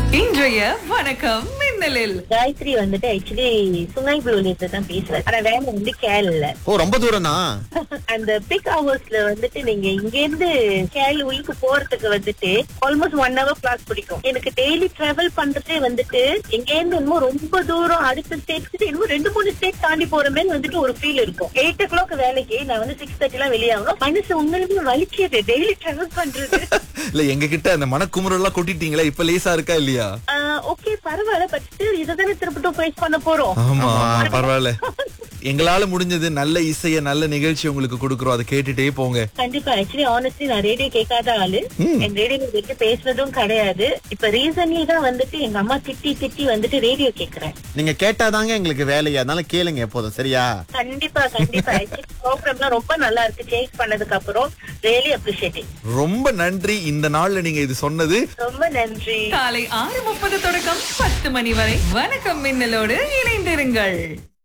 இன்றைய வணக்கம் மின்னலில் காயத்ரி வந்துட்டு ஆக்சுவலி சுங்கை புலூலியத்துல தான் பேசுறேன் ஆனா வேலை வந்து கேரள ஓ ரொம்ப தூரம் தான் அந்த பிக் ஹவர்ஸ்ல வந்துட்டு நீங்க இங்க இருந்து கேரள உயிருக்கு போறதுக்கு வந்துட்டு ஆல்மோஸ்ட் ஒன் ஹவர் கிளாஸ் பிடிக்கும் எனக்கு டெய்லி டிராவல் பண்றதே வந்துட்டு எங்க இருந்து இன்னும் ரொம்ப தூரம் அடுத்த ஸ்டேட் இன்னும் ரெண்டு மூணு ஸ்டேட் தாண்டி போற மாதிரி வந்துட்டு ஒரு ஃபீல் இருக்கும் எயிட் ஓ கிளாக் வேலைக்கு நான் வந்து சிக்ஸ் தேர்ட்டி எல்லாம் வெளியாகணும் மனசு உண்மையிலுமே வலிக்குது டெய்லி டிராவல் பண்றது இல்ல எங்க கிட்ட அந்த மனக்குமுறல் எல்லாம் கொட்டிட்டீங்களா இப்ப லேசா இருக்கா இல்லையா ஓகே பரவாயில்ல பட் இதுதானே திருப்பட்டும் ஃபேஸ் பண்ண போறோம் ஆமா பரவாயில்ல எங்களால முடிஞ்சது நல்ல இசைய நல்ல நிகழ்ச்சி உங்களுக்கு கொடுக்குறோம் அதை கேட்டுட்டே போங்க கண்டிப்பா ஆக்சுவலி ஆனஸ்ட்லி நான் ரேடியோ கேட்காத ஆளு என் ரேடியோ கேட்டு பேசுனதும் கிடையாது இப்ப ரீசன்லி தான் வந்துட்டு எங்க அம்மா திட்டி திட்டி வந்துட்டு ரேடியோ கேக்குறேன் நீங்க கேட்டாதாங்க எங்களுக்கு வேலையா அதனால கேளுங்க எப்போதும் சரியா கண்டிப்பா கண்டிப்பா ப்ரோக்ராம்லாம் ரொம்ப நல்லா இருக்கு சேஞ்ச் பண்ணதுக்கு அப்புறம் ரியலி அப்ரிஷியேட்டிங் ரொம்ப நன்றி இந்த நாள்ல நீங்க இது சொன்னது ரொம்ப நன்றி காலை ஆறு முப்பது தொடக்கம் பத்து மணி வரை வணக்கம் மின்னலோடு இணைந்திருங்கள்